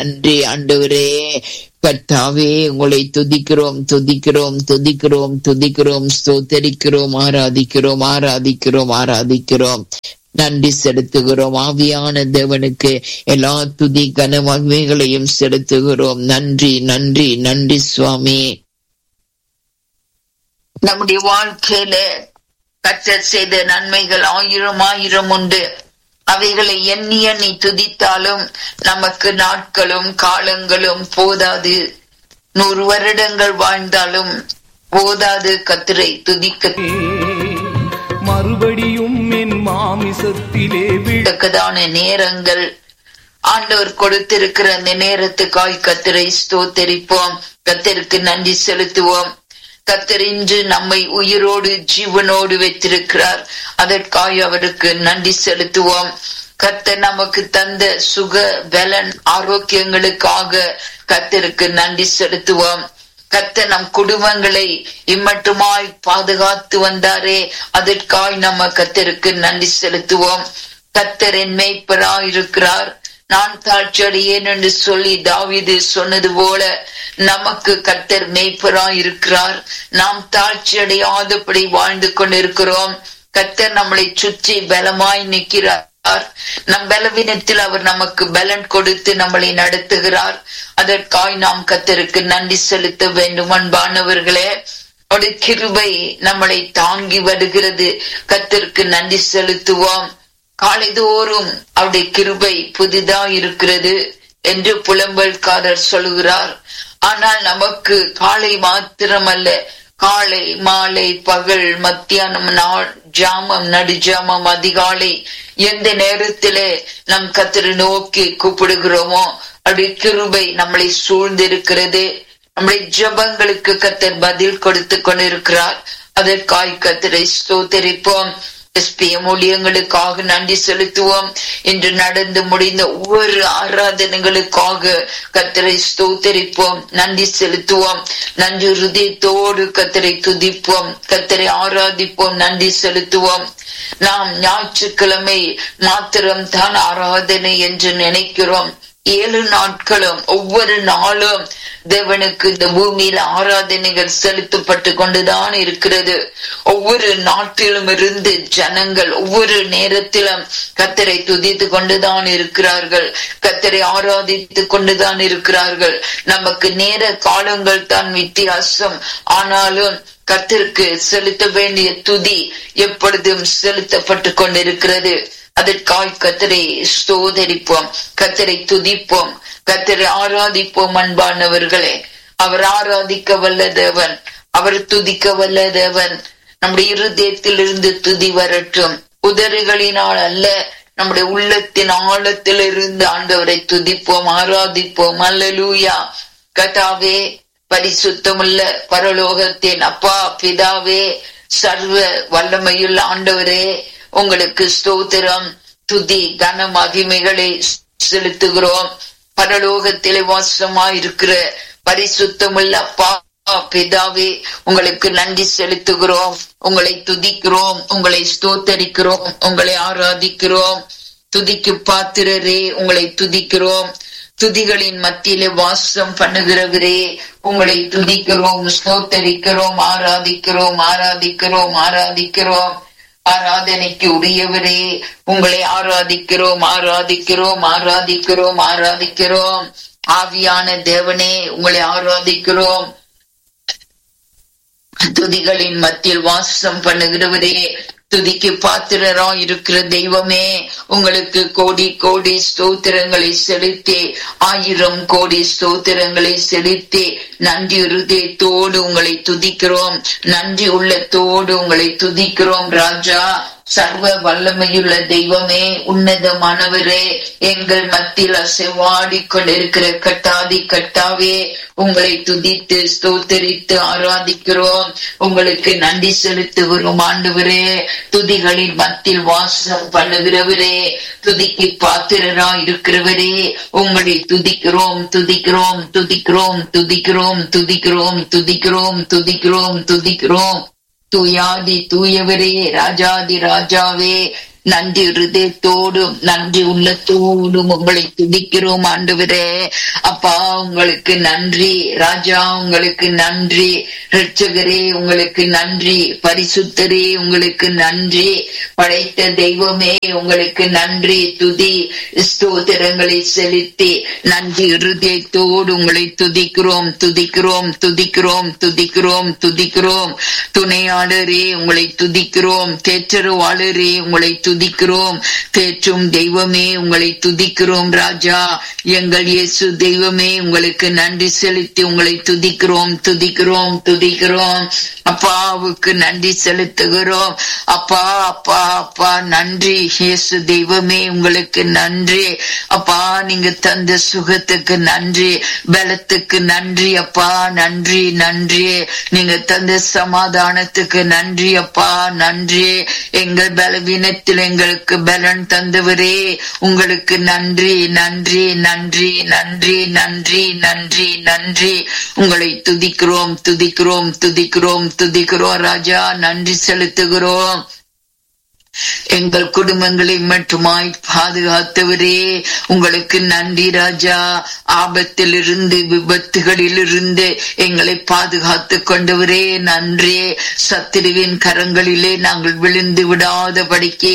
நன்றி ஆண்டவரே கர்த்தாவே உங்களை துதிக்கிறோம் துதிக்கிறோம் துதிக்கிறோம் துதிக்கிறோம் ஸ்தோத்தரிக்கிறோம் ஆராதிக்கிறோம் ஆராதிக்கிறோம் ஆராதிக்கிறோம் நன்றி செலுத்துகிறோம் ஆவியான தேவனுக்கு எல்லா துதி கனமகிமைகளையும் செலுத்துகிறோம் நன்றி நன்றி நன்றி சுவாமி நம்முடைய வாழ்க்கையில கற்றல் செய்த நன்மைகள் ஆயிரம் ஆயிரம் உண்டு அவைகளை எண்ணி எண்ணி துதித்தாலும் நமக்கு நாட்களும் காலங்களும் போதாது நூறு வருடங்கள் வாழ்ந்தாலும் போதாது கத்திரை துதிக்க மறுபடியும் என் மாமிசத்திலே விட தக்கதான நேரங்கள் ஆண்டவர் கொடுத்திருக்கிற அந்த நேரத்துக்காய் கத்திரை ஸ்தோத்தரிப்போம் கத்தருக்கு நன்றி செலுத்துவோம் கத்தர் இன்று நம்மை உயிரோடு ஜீவனோடு வைத்திருக்கிறார் அதற்காய் அவருக்கு நன்றி செலுத்துவோம் கத்தர் நமக்கு தந்த சுக பலன் ஆரோக்கியங்களுக்காக கத்தருக்கு நன்றி செலுத்துவோம் கத்த நம் குடும்பங்களை இம்மட்டுமாய் பாதுகாத்து வந்தாரே அதற்காய் நம்ம கத்தருக்கு நன்றி செலுத்துவோம் கத்தர் என் மேய்ப்பராய் இருக்கிறார் நான் தாழ்ச்சியடையேன் என்று சொல்லி தாவிது சொன்னது போல நமக்கு கத்தர் மேய்ப்பராய் இருக்கிறார் நாம் தாழ்ச்சி அடையாதபடி வாழ்ந்து கொண்டிருக்கிறோம் கத்தர் நம்மளை சுற்றி பலமாய் நிற்கிறார் நம் பலவீனத்தில் அவர் நமக்கு பலன் கொடுத்து நம்மளை நடத்துகிறார் அதற்காய் நாம் கத்தருக்கு நன்றி செலுத்த வேண்டும் அன்பானவர்களே அவருடைய கிருபை நம்மளை தாங்கி வருகிறது கத்தருக்கு நன்றி செலுத்துவோம் காலைதோறும் அவருடைய கிருபை புதிதா இருக்கிறது என்று புலம்பல்காரர் சொல்லுகிறார் ஆனால் நமக்கு காலை மாத்திரமல்ல காலை மாலை பகல் மத்தியானம் நாள் ஜாமம் நடுஜாமம் அதிகாலை எந்த நேரத்திலே நம் கத்திர நோக்கி கூப்பிடுகிறோமோ அப்படி கிருபை நம்மளை சூழ்ந்திருக்கிறது நம்முடைய ஜபங்களுக்கு கத்தர் பதில் கொடுத்து கொண்டிருக்கிறார் அதற்காய் கத்தரை ஸ்தோத்தரிப்போம் எஸ்பிஎம் ஊழியங்களுக்காக நன்றி செலுத்துவோம் இன்று நடந்து முடிந்த ஒவ்வொரு ஆராதனைகளுக்காக கத்தரை ஸ்தோத்தரிப்போம் நன்றி செலுத்துவோம் நன்றி ஹிருதயத்தோடு கத்தரை துதிப்போம் கத்தரை ஆராதிப்போம் நன்றி செலுத்துவோம் நாம் ஞாயிற்றுக்கிழமை மாத்திரம் தான் ஆராதனை என்று நினைக்கிறோம் ஏழு நாட்களும் ஒவ்வொரு நாளும் தேவனுக்கு இந்த பூமியில ஆராதனைகள் செலுத்தப்பட்டு கொண்டுதான் இருக்கிறது ஒவ்வொரு நாட்டிலும் இருந்து ஜனங்கள் ஒவ்வொரு நேரத்திலும் கத்தரை துதித்து கொண்டுதான் இருக்கிறார்கள் கத்தரை ஆராதித்து கொண்டுதான் இருக்கிறார்கள் நமக்கு நேர காலங்கள் தான் வித்தியாசம் ஆனாலும் கத்திற்கு செலுத்த வேண்டிய துதி எப்பொழுதும் செலுத்தப்பட்டு கொண்டிருக்கிறது அதற்காய் கத்தரை ஸ்தோதரிப்போம் கத்தரை துதிப்போம் கத்தரை ஆராதிப்போம் அன்பானவர்களே அவர் ஆராதிக்க வல்ல தேவன் அவர் துதிக்க வல்ல தேவன் நம்முடைய இருதயத்தில் இருந்து துதி வரட்டும் உதறுகளினால் அல்ல நம்முடைய உள்ளத்தின் ஆழத்தில் இருந்து ஆண்டவரை துதிப்போம் ஆராதிப்போம் அல்லலூயா கதாவே பரிசுத்தமுள்ள பரலோகத்தின் அப்பா பிதாவே சர்வ வல்லமையுள்ள ஆண்டவரே உங்களுக்கு ஸ்தோத்திரம் துதி கன மகிமைகளை செலுத்துகிறோம் பரலோகத்திலே வாசமா இருக்கிற பரிசுத்தமுள்ள அப்பா பிதாவே உங்களுக்கு நன்றி செலுத்துகிறோம் உங்களை துதிக்கிறோம் உங்களை ஸ்தோத்தரிக்கிறோம் உங்களை ஆராதிக்கிறோம் துதிக்கு பாத்திரரே உங்களை துதிக்கிறோம் துதிகளின் மத்தியிலே வாசம் பண்ணுகிறவரே உங்களை துதிக்கிறோம் ஸ்தோத்தரிக்கிறோம் ஆராதிக்கிறோம் ஆராதிக்கிறோம் ஆராதிக்கிறோம் ஆராதனைக்கு உரியவரே உங்களை ஆராதிக்கிறோம் ஆராதிக்கிறோம் ஆராதிக்கிறோம் ஆராதிக்கிறோம் ஆவியான தேவனே உங்களை ஆராதிக்கிறோம் துதிகளின் மத்தியில் வாசம் பண்ணுகிறவரே துதிக்கு பாத்திரரா இருக்கிற தெய்வமே உங்களுக்கு கோடி கோடி ஸ்தோத்திரங்களை செலுத்தி ஆயிரம் கோடி ஸ்தோத்திரங்களை செலுத்தி நன்றி இருதயத்தோடு உங்களை துதிக்கிறோம் நன்றி உள்ளத்தோடு உங்களை துதிக்கிறோம் ராஜா சர்வ வல்லமையுள்ள தெய்வமே உன்னதமானவரே எங்கள் மத்தியில் அசைவாடி கொண்டிருக்கிற கட்டாதி கட்டாவே உங்களை துதித்து ஸ்தோத்தரித்து ஆராதிக்கிறோம் உங்களுக்கு நன்றி செலுத்துகிறோம் ஆண்டவரே துதிகளின் மத்தியில் வாசம் பண்ணுகிறவரே துதிக்கு பாத்திரரா இருக்கிறவரே உங்களை துதிக்கிறோம் துதிக்கிறோம் துதிக்கிறோம் துதிக்கிறோம் துதிக்கிறோம் துதிக்கிறோம் துதிக்கிறோம் துதிக்கிறோம் தூயாதி தூயவரே ராஜாதி ராஜாவே நன்றி இருதயத்தோடும் நன்றி உள்ளத்தோடும் உங்களை துதிக்கிறோம் ஆண்டவரே அப்பா உங்களுக்கு நன்றி ராஜா உங்களுக்கு நன்றி ரட்சகரே உங்களுக்கு நன்றி பரிசுத்தரே உங்களுக்கு நன்றி படைத்த தெய்வமே உங்களுக்கு நன்றி துதி ஸ்தோத்திரங்களை செலுத்தி நன்றி இருதயத்தோடு உங்களை துதிக்கிறோம் துதிக்கிறோம் துதிக்கிறோம் துதிக்கிறோம் துதிக்கிறோம் துணையாளரே உங்களை துதிக்கிறோம் தேற்றருவாளரே உங்களை துதிக்கிறோம் தேற்றும் தெய்வமே உங்களை துதிக்கிறோம் ராஜா எங்கள் இயேசு தெய்வமே உங்களுக்கு நன்றி செலுத்தி உங்களை துதிக்கிறோம் துதிக்கிறோம் துதிக்கிறோம் அப்பாவுக்கு நன்றி செலுத்துகிறோம் அப்பா அப்பா அப்பா நன்றி இயேசு தெய்வமே உங்களுக்கு நன்றி அப்பா நீங்க தந்த சுகத்துக்கு நன்றி பலத்துக்கு நன்றி அப்பா நன்றி நன்றி நீங்க தந்த சமாதானத்துக்கு நன்றி அப்பா நன்றி எங்கள் பலவீனத்தில் எங்களுக்கு பலன் தந்தவரே உங்களுக்கு நன்றி நன்றி நன்றி நன்றி நன்றி நன்றி நன்றி உங்களை துதிக்கிறோம் துதிக்கிறோம் துதிக்கிறோம் துதிக்கிறோம் ராஜா நன்றி செலுத்துகிறோம் எங்கள் குடும்பங்களை மட்டுமாய் பாதுகாத்தவரே உங்களுக்கு நன்றி ராஜா ஆபத்தில் இருந்து விபத்துகளில் இருந்து எங்களை பாதுகாத்து கொண்டவரே நன்றி சத்திருவின் கரங்களிலே நாங்கள் விழுந்து விடாதபடிக்கு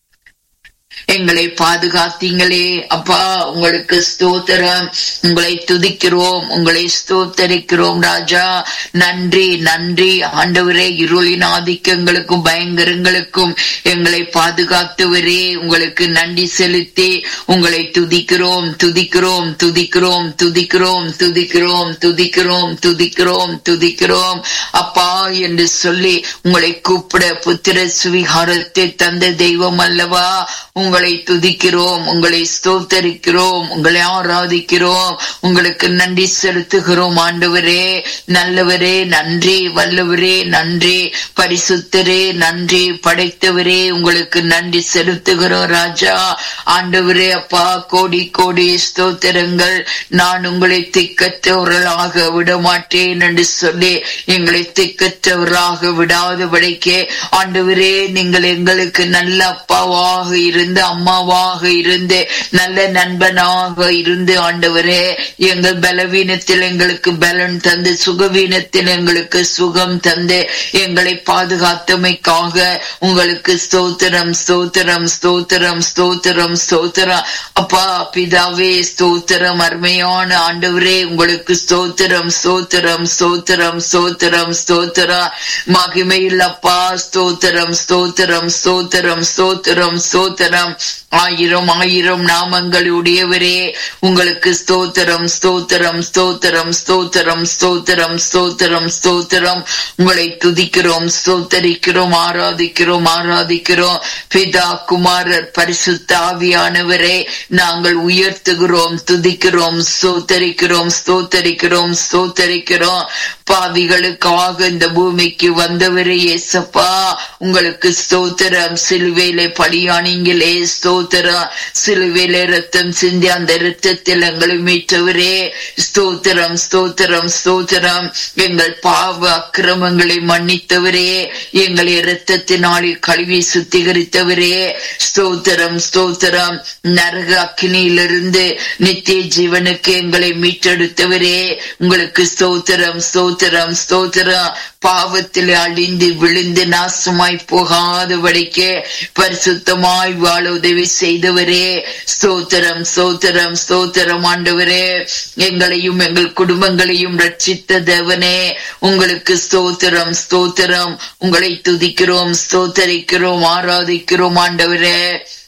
எங்களை பாதுகாத்தீங்களே அப்பா உங்களுக்கு ஸ்தோத்திரம் உங்களை துதிக்கிறோம் உங்களை ஸ்தோத்தரிக்கிறோம் ராஜா நன்றி நன்றி ஆண்டவரே இருளின் ஆதிக்கங்களுக்கும் பயங்கரங்களுக்கும் எங்களை பாதுகாத்தவரே உங்களுக்கு நன்றி செலுத்தி உங்களை துதிக்கிறோம் துதிக்கிறோம் துதிக்கிறோம் துதிக்கிறோம் துதிக்கிறோம் துதிக்கிறோம் துதிக்கிறோம் துதிக்கிறோம் அப்பா என்று சொல்லி உங்களை கூப்பிட புத்திர சுவிகாரத்தை தந்த தெய்வம் அல்லவா உங்களை துதிக்கிறோம் உங்களை ஸ்தோத்தரிக்கிறோம் உங்களை ஆராதிக்கிறோம் உங்களுக்கு நன்றி செலுத்துகிறோம் ஆண்டவரே நல்லவரே நன்றி வல்லவரே நன்றி பரிசுத்தரே நன்றி படைத்தவரே உங்களுக்கு நன்றி செலுத்துகிறோம் ராஜா ஆண்டவரே அப்பா கோடி கோடி ஸ்தோத்திரங்கள் நான் உங்களை திக்கற்றவர்களாக விட மாட்டேன் என்று சொல்லி எங்களை திக்கற்றவர்களாக விடாதபடிக்கு ஆண்டவரே நீங்கள் எங்களுக்கு நல்ல அப்பாவாக இருந்து அம்மாவாக இருந்து நல்ல நண்பனாக இருந்து ஆண்டவரே எங்கள் பலவீனத்தில் எங்களுக்கு பலன் தந்து சுகவீனத்தில் எங்களுக்கு சுகம் தந்து எங்களை பாதுகாத்தமைக்காக உங்களுக்கு ஸ்தோத்திரம் ஸ்தோத்திரம் ஸ்தோத்திரம் ஸ்தோத்திரம் ஸ்தோத்திரம் அப்பா பிதாவே ஸ்தோத்திரம் அருமையான ஆண்டவரே உங்களுக்கு ஸ்தோத்திரம் ஸ்தோத்திரம் ஸ்தோத்திரம் ஸ்தோத்திரம் ஸ்தோத்திரம் மகிமையில் அப்பா ஸ்தோத்திரம் ஸ்தோத்திரம் ஸ்தோத்திரம் ஸ்தோத்திரம் ஸ்தோத்திரம் ஆயிரம் ஆயிரம் நாமங்களுடையவரே உங்களுக்கு ஸ்தோத்திரம் ஸ்தோத்திரம் ஸ்தோத்திரம் ஸ்தோத்திரம் ஸ்தோத்திரம் ஸ்தோத்திரம் ஸ்தோத்திரம் உங்களை துதிக்கிறோம் ஸ்தோத்தரிக்கிறோம் ஆராதிக்கிறோம் ஆராதிக்கிறோம் பிதா குமாரர் பரிசுத்த ஆவியானவரே நாங்கள் உயர்த்துகிறோம் துதிக்கிறோம் ஸ்தோத்தரிக்கிறோம் ஸ்தோத்தரிக்கிறோம் ஸ்தோத்தரிக்கிறோம் பாவிகளுக்காக இந்த பூமிக்கு வந்தவரே ஏசப்பா உங்களுக்கு ஸ்தோத்திரம் சிலுவையிலே பலியானீங்களே ஸ்தோத்திரம் சிலுவையிலே ரத்தம் சிந்தி அந்த ரத்தத்தில் எங்களை மீட்டவரே ஸ்தோத்திரம் ஸ்தோத்திரம் ஸ்தோத்திரம் எங்கள் பாவ அக்கிரமங்களை மன்னித்தவரே எங்களை இரத்தத்தினாலே கழுவி சுத்திகரித்தவரே ஸ்தோத்திரம் ஸ்தோத்திரம் நரக அக்கினியிலிருந்து நித்திய ஜீவனுக்கு எங்களை மீட்டெடுத்தவரே உங்களுக்கு ஸ்தோத்திரம் ஸ்தோத்திரம் ஸ்தோத்திரம் பாவத்தில் அழிந்து விழுந்து நாசமாய் போகாதபடிக்கு பரிசுத்தமாய் வாழ உதவி செய்தவரே ஸ்தோத்திரம் ஸ்தோத்திரம் ஸ்தோத்திரம் ஆண்டவரே எங்களையும் எங்கள் குடும்பங்களையும் ரட்சித்த தேவனே உங்களுக்கு ஸ்தோத்திரம் ஸ்தோத்திரம் உங்களை துதிக்கிறோம் ஸ்தோத்தரிக்கிறோம் ஆராதிக்கிறோம் ஆண்டவரே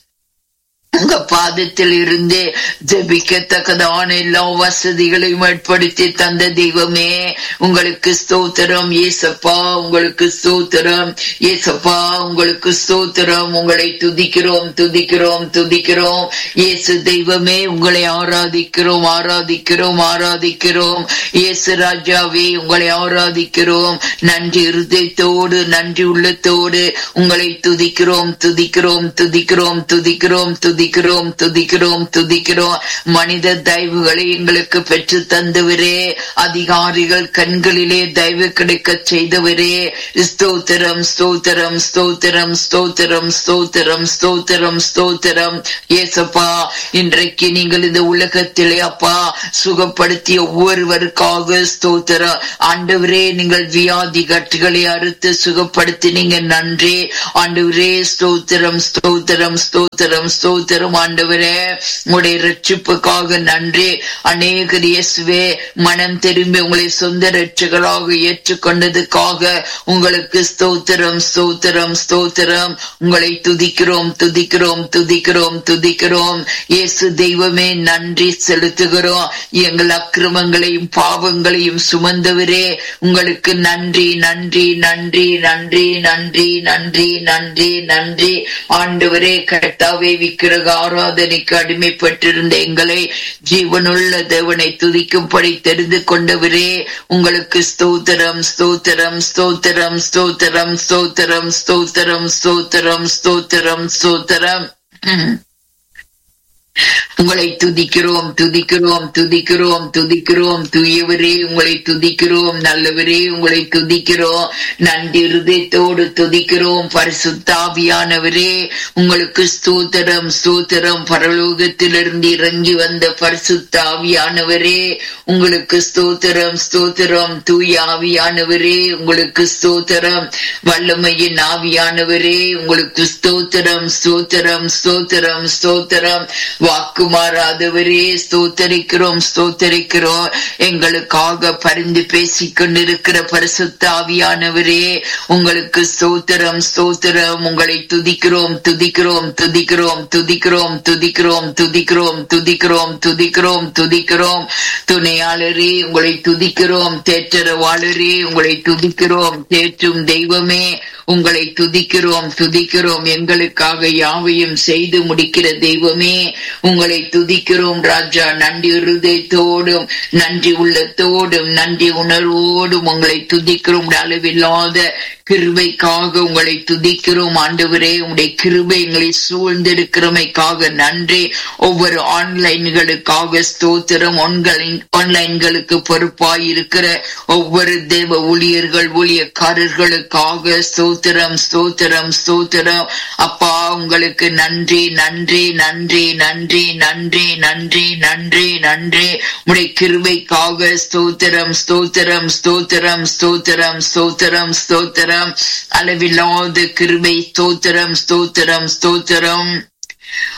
உங்க பாதத்தில் இருந்து ஜபிக்கத்தக்கதான எல்லா வசதிகளையும் ஏற்படுத்தி தந்த தெய்வமே உங்களுக்கு ஸ்தோத்திரம் ஏசப்பா உங்களுக்கு ஸ்தோத்திரம் ஏசப்பா உங்களுக்கு ஸ்தோத்திரம் உங்களை துதிக்கிறோம் துதிக்கிறோம் துதிக்கிறோம் இயேசு தெய்வமே உங்களை ஆராதிக்கிறோம் ஆராதிக்கிறோம் ஆராதிக்கிறோம் இயேசு ராஜாவே உங்களை ஆராதிக்கிறோம் நன்றி இருதயத்தோடு நன்றி உள்ளத்தோடு உங்களை துதிக்கிறோம் துதிக்கிறோம் துதிக்கிறோம் துதிக்கிறோம் துதி துதிக்கிறோம் துதிக்கிறோம் துதிக்கிறோம் மனித தயவுகளை எங்களுக்கு பெற்று தந்தவரே அதிகாரிகள் கண்களிலே தயவு கிடைக்க செய்தவரே ஸ்தோத்திரம் ஸ்தோத்திரம் ஸ்தோத்திரம் ஸ்தோத்திரம் ஸ்தோத்திரம் ஸ்தோத்திரம் ஸ்தோத்திரம் ஏசப்பா இன்றைக்கு நீங்கள் இந்த உலகத்திலே அப்பா சுகப்படுத்திய ஒவ்வொருவருக்காக ஸ்தோத்திரம் ஆண்டவரே நீங்கள் வியாதி கட்டுகளை அறுத்து சுகப்படுத்தினீங்க நன்றி ஆண்டவரே ஸ்தோத்திரம் ஸ்தோத்திரம் ஸ்தோத்திரம் ஸ்தோத்திரம் ஆண்டவரே உங்களுடைய ரட்சிப்புக்காக நன்றி அநேகர் இயேசுவே மனம் திரும்பி உங்களை சொந்த ரட்சிகளாக ஏற்றுக்கொண்டதுக்காக உங்களுக்கு ஸ்தோத்திரம் ஸ்தோத்திரம் ஸ்தோத்திரம் உங்களை துதிக்கிறோம் துதிக்கிறோம் துதிக்கிறோம் துதிக்கிறோம் இயேசு தெய்வமே நன்றி செலுத்துகிறோம் எங்கள் அக்கிரமங்களையும் பாவங்களையும் சுமந்தவரே உங்களுக்கு நன்றி நன்றி நன்றி நன்றி நன்றி நன்றி நன்றி நன்றி ஆண்டவரே கர்த்தாவே விக்கிரக ஆராதனைக்கு அடிமைப்பட்டிருந்த எங்களை ஜீவனுள்ள தேவனை துதிக்கும்படி தெரிந்து கொண்டவரே உங்களுக்கு ஸ்தோத்திரம் ஸ்தோத்திரம் ஸ்தோத்திரம் ஸ்தோத்திரம் ஸ்தோத்திரம் ஸ்தோத்திரம் ஸ்தோத்திரம் ஸ்தோத்திரம் ஸ்தோத்திரம் ம். உங்களை துதிக்கிறோம் துதிக்கிறோம் துதிக்கிறோம் துதிக்கிறோம் தூயவரே உங்களை துதிக்கிறோம் நல்லவரே உங்களை துதிக்கிறோம் நன்றி இருதயத்தோடு துதிக்கிறோம் பரிசுத்தாவியானவரே உங்களுக்கு ஸ்தோத்திரம் ஸ்தோத்திரம் பரலோகத்திலிருந்து இறங்கி வந்த பரிசுத்தாவியானவரே உங்களுக்கு ஸ்தோத்திரம் ஸ்தோத்திரம் தூய ஆவியானவரே உங்களுக்கு ஸ்தோத்திரம் வல்லமையின் ஆவியானவரே உங்களுக்கு ஸ்தோத்திரம் ஸ்தோத்திரம் ஸ்தோத்திரம் ஸ்தோத்திரம் வாக்கு மாறாதவரே ஸ்தோத்தரிக்கிறோம் ஸ்தோத்தரிக்கிறோம் எங்களுக்காக பரிந்து பேசிக் கொண்டிருக்கிற பரிசுத்த ஆவியானவரே உங்களுக்கு ஸ்தோத்திரம் ஸ்தோத்திரம் உங்களை துதிக்கிறோம் துதிக்கிறோம் துதிக்கிறோம் துதிக்கிறோம் துதிக்கிறோம் துதிக்கிறோம் துதிக்கிறோம் துதிக்கிறோம் துதிக்கிறோம் துணையாளரே உங்களை துதிக்கிறோம் தேற்றரவாளரே உங்களை துதிக்கிறோம் தேற்றும் தெய்வமே உங்களை துதிக்கிறோம் துதிக்கிறோம் எங்களுக்காக யாவையும் செய்து முடிக்கிற தெய்வமே உங்களை துதிக்கிறோம் ராஜா நன்றி இருதயத்தோடும் நன்றி உள்ளத்தோடும் நன்றி உணர்வோடும் உங்களை துதிக்கிறோம் அளவில்லாத கிருபைக்காக உங்களை துதிக்கிறோம் ஆண்டவரே உங்களுடைய கிருபை எங்களை சூழ்ந்திருக்கிறமைக்காக நன்றி ஒவ்வொரு ஆன்லைன்களுக்காக ஸ்தோத்திரம் ஆன்லைன் ஆன்லைன்களுக்கு பொறுப்பாய் இருக்கிற ஒவ்வொரு தேவ ஊழியர்கள் ஊழியக்காரர்களுக்காக ஸ்தோத்திரம் ஸ்தோத்திரம் ஸ்தோத்திரம் அப்பா உங்களுக்கு நன்றி நன்றி நன்றி நன்றி நன்றி நன்றி நன்றி நன்றி உடைய கிருபைக்காக ஸ்தோத்திரம் ஸ்தோத்திரம் ஸ்தோத்திரம் ஸ்தோத்திரம் ஸ்தோத்திரம் ஸ்தோத்திரம் அளவில்லாத கிருபை ஸ்தோத்திரம் ஸ்தோத்திரம் ஸ்தோத்திரம்